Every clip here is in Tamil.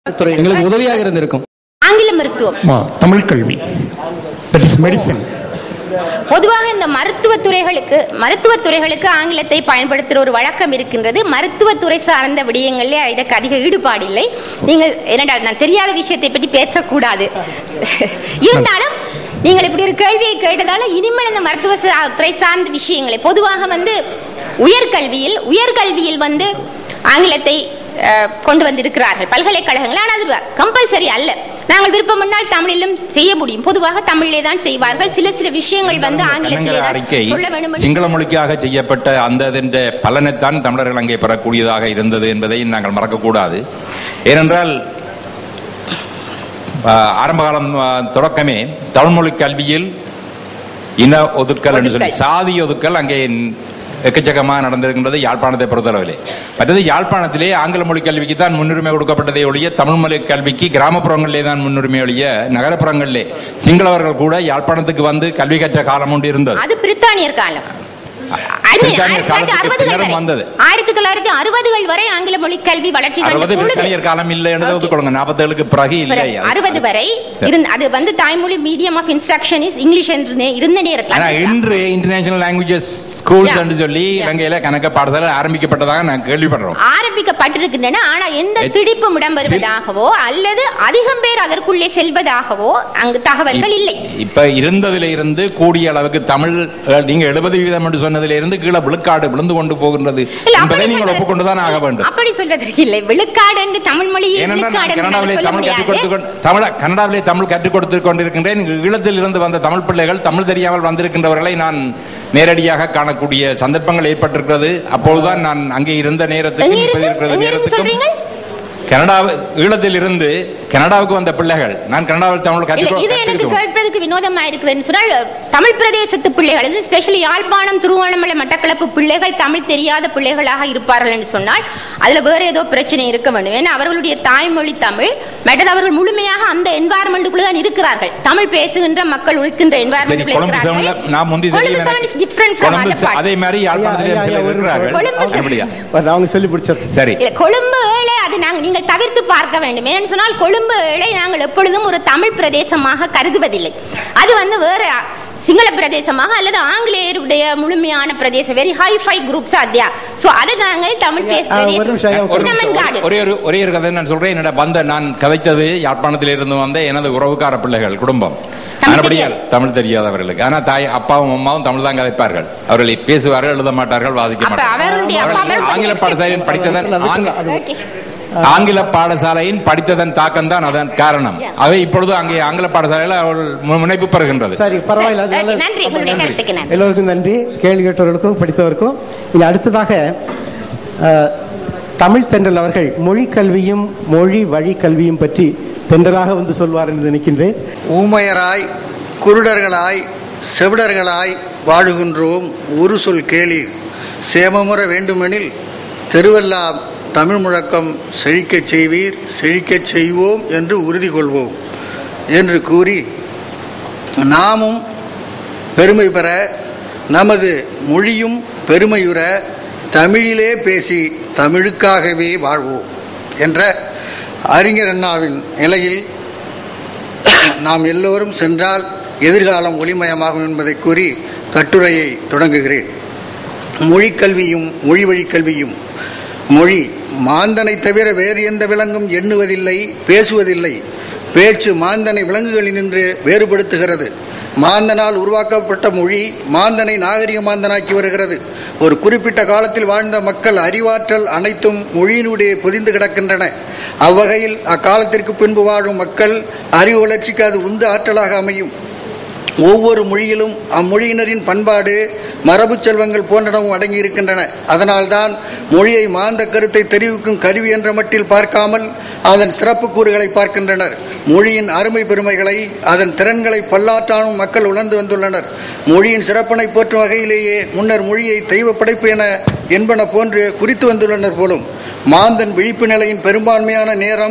துறை எங்களுக்கு உதவியாக இருந்திருக்கும் ஆங்கில மருத்துவம் ஆ, தமிழ் கல்வி தட் இஸ் மெடிசன் பொதுவாக இந்த மருத்துவ துறைகளுக்கு மருத்துவ துறைகளுக்கு ஆங்கிலத்தை பயன்படுத்துகிற ஒரு வழக்கம் இருக்கின்றது மருத்துவத்துறை சார்ந்த விடயங்களிலே எனக்கு அதிக ஈடுபாடு இல்லை நீங்கள் என்னடா நான் தெரியாத விஷயத்தை பற்றி பேசக்கூடாது இருந்தாலும் நீங்கள் இப்படி ஒரு கேள்வியை கேட்டதால இனிமேல் இந்த மருத்துவ சா- துறை சார்ந்த விஷயங்களை பொதுவாக வந்து உயர்கல்வியில் உயர்கல்வியில் வந்து ஆங்கிலத்தை அஹ், கொண்டு வந்திருக்கிறார்கள் பல்கலைக்கழகங்கள் ஆனால் அது கம்பல்சரி அல்ல நாங்கள் விருப்பமுன்னால் தமிழிலும் செய்ய முடியும் பொதுவாக தமிழிலே தான் செய்வார்கள் சில சில விஷயங்கள் வந்து ஆங்கிலத்திலே கண்ணங்கர தான் அறிக்கை சொல்ல வேண்டும் என்று- சிங்கள மொழிக்காக செய்யப்பட்ட அந்த இதன் பலனைத்தான் தமிழர்கள் அங்கே பெறக்கூடியதாக இருந்தது என்பதை நாங்கள் மறக்கக்கூடாது ஏனென்றால் ஆ, ஆரம்ப காலம் ஆ, தொடக்கமே தமிழ்மொழி கல்வியில் இன ஒதுக்கல் என்று சொல்லி ஒதுக்கல். சாதி ஒதுக்கல் அங்கே எக்கச்சக்கமாக நடந்திருக்கின்றது யாழ்ப்பாணத்தை பொறுத்தளவிலே மற்றது யாழ்ப்பாணத்திலே ஆங்கில மொழி கல்விக்கு தான் முன்னுரிமை கொடுக்கப்பட்டதே ஒழிய தமிழ் மொழி கல்விக்கு கிராமப்புறங்களிலே தான் முன்னுரிமை ஒழிய நகரப்புறங்களிலே சிங்களவர்கள் கூட யாழ்ப்பாணத்துக்கு வந்து கல்வி கற்ற காலம் உண்டு இருந்தது அது பிரித்தானியர் காலம் I mean, பிரித்தானியர் ஆயிரத்தி தொள்ளாயிரத்தி காலத்துக்கு அறுபதுகள் பின்னரும் வரை. வந்தது. ஆயிரத்தி தொள்ளாயிரத்தி அறுபதுகள் வரை ஆங்கில மொழி கல்வி வளர்ச்சி கண்ட அறுபது பொழுது- பிரித்தானியர் காலம் இல்லை என்று ஒத்துக்கொள்ளுங்க நாற்பத்தேழுக்கு பிறகு இல்லை பிறகு அறுபது வரை இருந்த அது வந்து தாய்மொழி medium of instruction is English என்று நே- இருந்த ஆனா நேரத்தில் இன்று இன்டர்நேஷனல் லாங்குவேஜஸ் ஸ்கூல்ஸ் Yeah. என்று சொல்லி Yeah. இலங்கையில கணக்க பாடசாலை ஆரம்பிக்கப்பட்டதாக நான் கேள்விப்படுறோம் ஆரம்பிக்கப்பட்டிருக்கின்றன ஆனா எந்த எத்- திடிப்பும் இடம்பெறுவதாகவோ அல்லது அதிகம் பேர் அதற்குள்ளே செல்வதாகவோ அங்கு தகவல்கள் இல்லை இப்ப இருந்ததுல இருந்து கூடிய அளவுக்கு தமிழ் அஹ், நீங்க எழுபது வீதம் என்று சொன்னதுல இருந்து கீழே விழுக்காடு விழுந்து கொண்டு போகின்றது இல்ல, என்பதை அப்படி நீங்கள் சொல்வது- ஒப்புக்கொண்டுதான் ஆக வேண்டும் அப்படி சொல்வதற்கு இல்லை விழுக்காடு என்று தமிழ் மொழியை ஏனென்றால் நான் விழுக்காடு என்று கனடாவிலே சொல்ல தமிழ் கற்றுக் முடியாது. கொடுத்து கொண்டு- தமிழ கனடாவிலே தமிழ் கற்றுக் கொடுத்து கொண்டிருக்கின்றேன் ஈழத்தில் இருந்து வந்த தமிழ் பிள்ளைகள் தமிழ் தெரியாமல் வந்திருக்கின்றவர்களை நான் நேரடியாக காணக்கூடிய சந்தர்ப்பங்கள் ஏற்பட்டிருக்கிறது அப்பொழுதுதான் நான் அங்கே இருந்த நேரத்துக்கும் எங்க இப்ப இருந்து இருக்கிற எங்க இருந்து நேரத்துக்கும் சொல்றீங்க கனடா ஈழத்தில் இருந்து கனடாவுக்கு வந்த பிள்ளைகள் நான் கனடாவில் தமிழ் இல்ல கற்றுக் இது எனக்கு கற்றுக்கிட்டோம். கேட்பதற்கு வினோதமா இருக்குதுன்னு சொன்னால் தமிழ் பிரதேசத்து பிள்ளைகள் இது ஸ்பெஷலி யாழ்ப்பாணம் திருவோணமலை மட்டக்களப்பு பிள்ளைகள் தமிழ் தெரியாத பிள்ளைகளாக இருப்பார்கள் என்று சொன்னால் அதுல வேற ஏதோ பிரச்சனை இருக்க வேண்டும் ஏன்னா அவர்களுடைய தாய்மொழி தமிழ் மற்றது அவர்கள் முழுமையாக அந்த என்வாரன்மெண்ட்டுக்குள்ள தான் இருக்கிறார்கள் தமிழ் பேசுகின்ற மக்கள் இருக்கின்ற சரி என்வாரன்மெண்ட்ல கொழும்பு செவன்ல நான் முந்தி தெரியும் கொழும்பு செவன் எனக்கு. இஸ் டிஃபரண்ட் ஃப்ரம் கொழும்பு செ- அதே மாதிரி யாழ்ப்பாணத்திலே ஐயா, ஐயா, சிலர் ஒரு இருக்கிறார்கள் கொழும்பு செ- அப்படியா அவங்க சொல்லி பிடிச்சிரு சரி இல்ல கொழும்பு ஏழை அது நாங்கள் நீங்கள் தவிர்த்து பார்க்க வேண்டும் ஏன்னு சொன்னால் கொழும்பு ஏழை நாங்கள் எப்பொழுதும் ஒரு தமிழ் பிரதேசமாக கருதுவதில்லை அது வந்து வேற சிங்கள பிரதேசமாக அல்லது ஆங்கிலேயருடைய முழுமையான பிரதேசம் வெரி ஹை ஃபை குரூப்ஸ் அத்தியா சோ அதை நாங்கள் தமிழ் பேச ஆ, ஒரு நிமிஷம் ஐயா, ஒரு Cinnamon நிமிஷம். garden. ஒரே ஒரு ஒரே ஒரு கதை நான் சொல்றேன் என்னோட வந்த நான் கதைத்தது யாழ்ப்பாணத்தில் இருந்து வந்த எனது உறவுக்கார பிள்ளைகள் குடும்பம் தமிழ் ஆனபடியால் தமிழ் தெரியாதவர்களுக்கு ஆனா தாய் அப்பாவும் அம்மாவும் தமிழ் தான் கதைப்பார்கள் அவர்கள் பேசுவார்கள் எழுத மாட்டார்கள் வாதிக்க அப்ப மாட்டார்கள் அவர்களுடைய அப்பா அவர்கள் அம்மா ஆங்கில பாடசாலையில் படித்ததன் ஆங்க- Okay. ஆங்கில பாடசாலையின் படித்ததன் தாக்கம் தான் அதன் காரணம் அவை இப்பொழுது அங்கே ஆங்கில பாடசாலையில் அவள் மு- முனைப்பு பெறுகின்றது சரி பரவாயில்ல அது Okay, நல்லது. நன்றி உங்களுடைய கருத்துக்கு நன்றி எல்லோருக்கும் நன்றி கேள்வி கேட்டவர்களுக்கும் படித்தவருக்கும் இனி அடுத்ததாக அஹ், தமிழ் தென்றல் அவர்கள் மொழி கல்வியும் மொழி வழி கல்வியும் பற்றி தென்றலாக வந்து சொல்வார் என்று நினைக்கின்றேன் ஊமையராய் குருடர்களாய் செவிடர்களாய் வாழுகின்றோம் ஒரு சொல் கேளீர் சேமமுற வேண்டுமெனில் தெருவெல்லாம் தமிழ் முழக்கம் செழிக்கச் செய்வீர் செழிக்கச் செய்வோம் என்று உறுதி கொள்வோம் என்று கூறி நாமும் பெருமை பெற நமது மொழியும் பெருமையுற தமிழிலே பேசி தமிழுக்காகவே வாழ்வோம் என்ற அறிஞர் அண்ணாவின் நிலையில் நாம் எல்லோரும் சென்றால் எதிர்காலம் ஒளிமயமாகும் என்பதை கூறி கட்டுரையை தொடங்குகிறேன் மொழிக்கல்வியும் மொழி வழி கல்வியும் மொழி மாந்தனை தவிர வேறு எந்த விலங்கும் எண்ணுவதில்லை பேசுவதில்லை பேச்சு மாந்தனை விலங்குகளினின்று வேறுபடுத்துகிறது மாந்தனால் உருவாக்கப்பட்ட மொழி மாந்தனை நாகரிக மாந்தனாக்கி வருகிறது ஒரு குறிப்பிட்ட காலத்தில் வாழ்ந்த மக்கள் அறிவாற்றல் அனைத்தும் மொழியினுடைய பொதிந்து கிடக்கின்றன அவ்வகையில் அக்காலத்திற்கு பின்பு வாழும் மக்கள் அறிவு வளர்ச்சிக்கு அது உந்து ஆற்றலாக அமையும் ஒவ்வொரு மொழியிலும் அம்மொழியினரின் பண்பாடு மரபு செல்வங்கள் போன்றனவும் அடங்கி இருக்கின்றன அதனால்தான் மொழியை மாந்த கருத்தை தெரிவிக்கும் கருவி என்ற மட்டில் பார்க்காமல் அதன் சிறப்பு கூறுகளை பார்க்கின்றனர் மொழியின் அருமை பெருமைகளை அதன் திறன்களை பல்லாற்றானும் மக்கள் உணர்ந்து வந்துள்ளனர் மொழியின் சிறப்பினை போற்றும் வகையிலேயே முன்னர் மொழியை தெய்வ படைப்பு என என்பன போன்று குறித்து வந்துள்ளனர் போலும் மாந்தன் விழிப்பு நிலையின் பெரும்பான்மையான நேரம்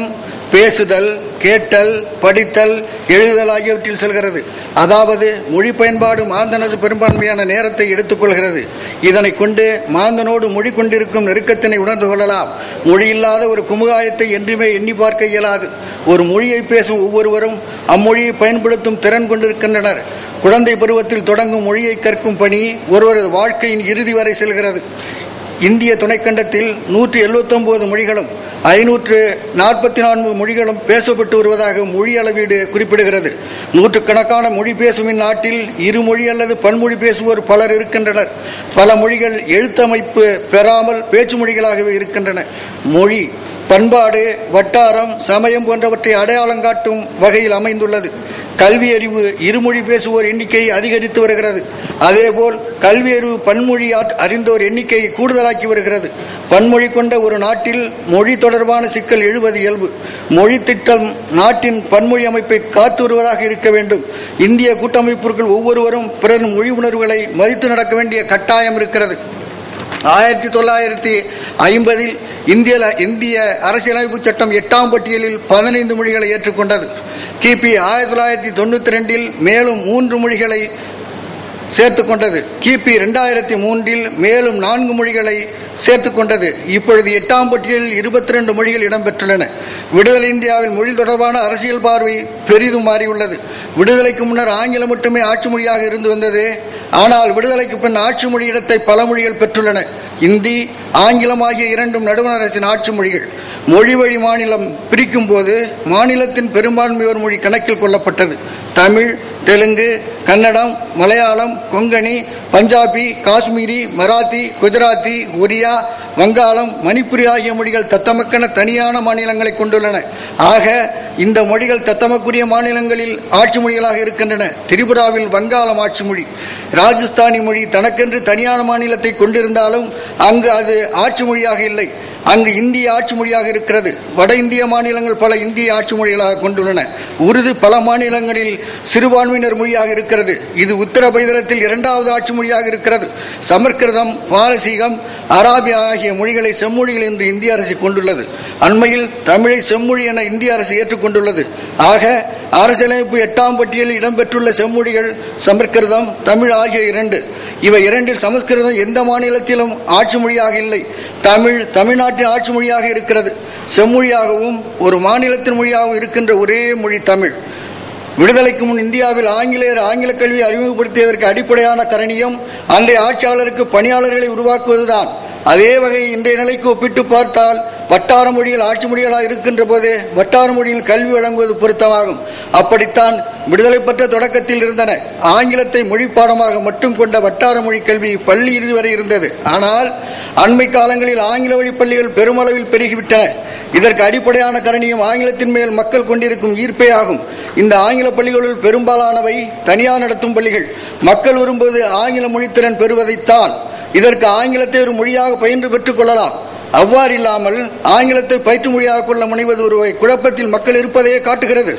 பேசுதல் கேட்டல் படித்தல் எழுதுதல் ஆகியவற்றில் செல்கிறது அதாவது மொழி பயன்பாடு மாந்தனது பெரும்பான்மையான நேரத்தை எடுத்துக்கொள்கிறது இதனை கொண்டு மாந்தனோடு மொழி கொண்டிருக்கும் நெருக்கத்தினை உணர்ந்து கொள்ளலாம் மொழி இல்லாத ஒரு குமுகாயத்தை என்றுமே எண்ணி பார்க்க இயலாது ஒரு மொழியை பேசும் ஒவ்வொருவரும் அம்மொழியை பயன்படுத்தும் திறன் கொண்டிருக்கின்றனர் குழந்தை பருவத்தில் தொடங்கும் மொழியை கற்கும் பணி ஒருவரது வாழ்க்கையின் இறுதி வரை செல்கிறது இந்திய துணைக்கண்டத்தில் நூற்றி எழுபத்தொன்பது மொழிகளும் ஐநூற்று நாற்பத்தி நான்கு மொழிகளும் பேசப்பட்டு வருவதாக மொழி அளவீடு குறிப்பிடுகிறது நூற்றுக்கணக்கான மொழி பேசும் இந்நாட்டில் இருமொழி அல்லது பன்மொழி பேசுவோர் பலர் இருக்கின்றனர் பல மொழிகள் எழுத்தமைப்பு பெறாமல் பேச்சு மொழிகளாகவே இருக்கின்றன மொழி பண்பாடு வட்டாரம் சமயம் போன்றவற்றை அடையாளம் காட்டும் வகையில் அமைந்துள்ளது கல்வி அறிவு இருமொழி பேசுவோர் எண்ணிக்கை அதிகரித்து வருகிறது அதேபோல் கல்வி அறிவு பன்மொழி ஆற்- அறிந்தோர் எண்ணிக்கை கூடுதலாக்கி வருகிறது பன்மொழி கொண்ட ஒரு நாட்டில் மொழி தொடர்பான சிக்கல் எழுவது இயல்பு மொழி திட்டம் நாட்டின் பன்மொழி அமைப்பை காத்து வருவதாக இருக்க வேண்டும் இந்திய கூட்டமைப்பிற்குள் ஒவ்வொருவரும் பிறர் மொழி உணர்வுகளை மதித்து நடக்க வேண்டிய கட்டாயம் இருக்கிறது ஆயிரத்தி தொள்ளாயிரத்தி ஐம்பதில் இந்திய இந்திய அரசியலமைப்பு சட்டம் எட்டாம் பட்டியலில் பதினைந்து மொழிகளை ஏற்றுக்கொண்டது கிபி ஆயிரத்தி தொள்ளாயிரத்தி தொண்ணூற்றி ரெண்டில் மேலும் மூன்று மொழிகளை சேர்த்து கொண்டது கிபி ரெண்டாயிரத்தி மூன்றில் மேலும் நான்கு மொழிகளை சேர்த்து கொண்டது இப்பொழுது எட்டாம் பட்டியலில் இருபத்தி ரெண்டு மொழிகள் இடம்பெற்றுள்ளன விடுதலை இந்தியாவில் மொழி தொடர்பான அரசியல் பார்வை பெரிதும் மாறியுள்ளது விடுதலைக்கு முன்னர் ஆங்கிலம் மட்டுமே ஆட்சி மொழியாக இருந்து வந்தது ஆனால் விடுதலைக்கு பின் ஆட்சி மொழி இடத்தை பல மொழிகள் பெற்றுள்ளன இந்தி ஆங்கிலம் ஆகிய இரண்டும் நடுவண் அரசின் ஆட்சி மொழிகள் மொழி வழி மாநிலம் பிரிக்கும் போது மாநிலத்தின் பெரும்பான்மையோர் மொழி கணக்கில் கொள்ளப்பட்டது தமிழ் தெலுங்கு கன்னடம் மலையாளம் கொங்கணி பஞ்சாபி காஷ்மீரி மராத்தி குஜராத்தி ஒரியா வங்காளம் மணிப்புரி ஆகிய மொழிகள் தத்தமக்கென தனியான மாநிலங்களை கொண்டுள்ளன ஆக இந்த மொழிகள் தத்தமக்குரிய மாநிலங்களில் ஆட்சி மொழிகளாக இருக்கின்றன திரிபுராவில் வங்காளம் ஆட்சி மொழி ராஜஸ்தானி மொழி தனக்கென்று தனியான மாநிலத்தை கொண்டிருந்தாலும் அங்கு அது ஆட்சி மொழியாக இல்லை அங்கு இந்திய ஆட்சி மொழியாக இருக்கிறது வட இந்திய மாநிலங்கள் பல இந்திய ஆட்சி மொழிகளாக கொண்டுள்ளன உருது பல மாநிலங்களில் சிறுபான்மையினர் மொழியாக இருக்கிறது இது உத்தரபைதரத்தில் இரண்டாவது ஆட்சி மொழியாக இருக்கிறது சமஸ்கிருதம் பாரசீகம் அராபியா ஆகிய மொழிகளை செம்மொழிகள் என்று இந்திய அரசு கொண்டுள்ளது அண்மையில் தமிழை செம்மொழி என இந்திய அரசு ஏற்றுக்கொண்டுள்ளது ஆக அரசியலமைப்பு எட்டாம் பட்டியலில் இடம்பெற்றுள்ள செம்மொழிகள் சமஸ்கிருதம் தமிழ் ஆகிய இரண்டு இவை இரண்டில் சமஸ்கிருதம் எந்த மாநிலத்திலும் ஆட்சி மொழியாக இல்லை தமிழ் தமிழ்நாட்டின் ஆட்சி மொழியாக இருக்கிறது செம்மொழியாகவும் ஒரு மாநிலத்தின் மொழியாகவும் இருக்கின்ற ஒரே மொழி தமிழ் விடுதலைக்கு முன் இந்தியாவில் ஆங்கிலேயர் ஆங்கில கல்வியை அறிமுகப்படுத்தியதற்கு அடிப்படையான கரணியம் அன்றைய ஆட்சியாளருக்கு பணியாளர்களை உருவாக்குவதுதான் அதே வகை இன்றைய நிலைக்கு ஒப்பிட்டு பார்த்தால் வட்டார மொழியில் ஆட்சி மொழிகளாக இருக்கின்ற போதே வட்டார மொழியில் கல்வி வழங்குவது பொருத்தமாகும் அப்படித்தான் விடுதலை பெற்ற தொடக்கத்தில் இருந்தன ஆங்கிலத்தை மொழி பாடமாக மட்டும் கொண்ட வட்டார மொழி கல்வி பள்ளி இறுதி வரை இருந்தது ஆனால் அண்மை காலங்களில் ஆங்கில வழி பள்ளிகள் பெருமளவில் பெருகிவிட்டன இதற்கு அடிப்படையான கரணியும் ஆங்கிலத்தின் மேல் மக்கள் கொண்டிருக்கும் ஈர்ப்பே ஆகும் இந்த ஆங்கில பள்ளிகளுள் பெரும்பாலானவை தனியார் நடத்தும் பள்ளிகள் மக்கள் விரும்புவது ஆங்கில மொழித்திறன் பெறுவதைத்தான் இதற்கு ஆங்கிலத்தை ஒரு மொழியாக பயின்று பெற்றுக் கொள்ளலாம் அவ்வாறு இல்லாமல் ஆங்கிலத்தை பயிற்று மொழியாக கொள்ள முனைவது ஒரு வகை குழப்பத்தில் மக்கள் இருப்பதையே காட்டுகிறது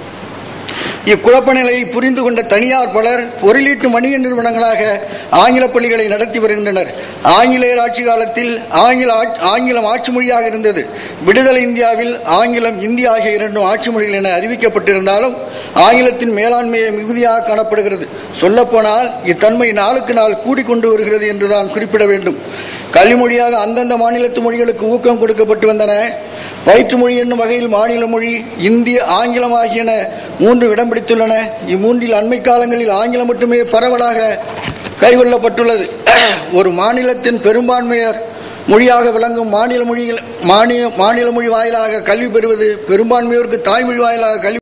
இக்குழப்ப நிலையை புரிந்து கொண்ட தனியார் பலர் பொருளீட்டு வணிக நிறுவனங்களாக ஆங்கில பள்ளிகளை நடத்தி வருகின்றனர் ஆங்கிலேயர் ஆட்சி காலத்தில் ஆங்கில ஆட்சி- ஆங்கிலம் ஆட்சி மொழியாக இருந்தது விடுதலை இந்தியாவில் ஆங்கிலம் இந்தி ஆகிய இரண்டும் ஆட்சி மொழிகள் என அறிவிக்கப்பட்டிருந்தாலும் ஆங்கிலத்தின் மேலாண்மையை மிகுதியாக காணப்படுகிறது சொல்லப்போனால் இத்தன்மை நாளுக்கு நாள் கூடிக்கொண்டு வருகிறது என்றுதான் குறிப்பிட வேண்டும் கல்வி மொழியாக அந்தந்த மாநிலத்து மொழிகளுக்கு ஊக்கம் கொடுக்கப்பட்டு வந்தன பயிற்று மொழி என்னும் வகையில் மாநில மொழி இந்திய ஆங்கிலம் ஆகியன மூன்று இடம் பிடித்துள்ளன இம்மூன்றில் அண்மை காலங்களில் ஆங்கிலம் மட்டுமே பரவலாக கைகொள்ளப்பட்டுள்ளது ஒரு மாநிலத்தின் பெரும்பான்மையர் மொழியாக விளங்கும் மாநில மொழியில் மாநில மாநில மொழி வாயிலாக கல்வி பெறுவது பெரும்பான்மையோருக்கு தாய்மொழி வாயிலாக கல்வி